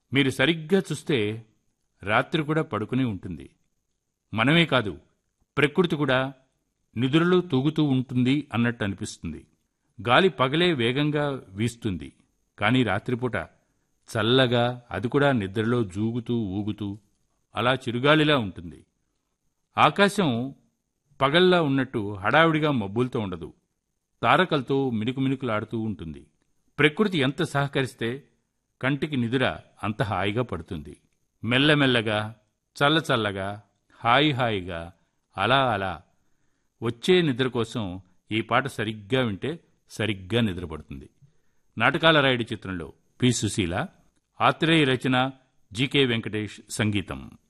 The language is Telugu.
మీరు సరిగ్గా చూస్తే రాత్రి కూడా పడుకుని ఉంటుంది మనమే కాదు ప్రకృతి కూడా నిద్రలో తూగుతూ ఉంటుంది అన్నట్టు అనిపిస్తుంది గాలి పగలే వేగంగా వీస్తుంది కానీ రాత్రిపూట చల్లగా అది కూడా నిద్రలో జూగుతూ ఊగుతూ అలా చిరుగాలిలా ఉంటుంది ఆకాశం పగల్లా ఉన్నట్టు హడావిడిగా మబ్బులతో ఉండదు తారకలతో మినుకు మినుకులాడుతూ ఉంటుంది ప్రకృతి ఎంత సహకరిస్తే కంటికి నిదుర అంత హాయిగా పడుతుంది మెల్లమెల్లగా చల్లచల్లగా హాయి హాయిగా అలా అలా వచ్చే నిద్ర కోసం ఈ పాట సరిగ్గా వింటే సరిగ్గా నిద్రపడుతుంది నాటకాల రాయుడి చిత్రంలో పి సుశీల ఆత్రేయ రచన జీకే వెంకటేష్ సంగీతం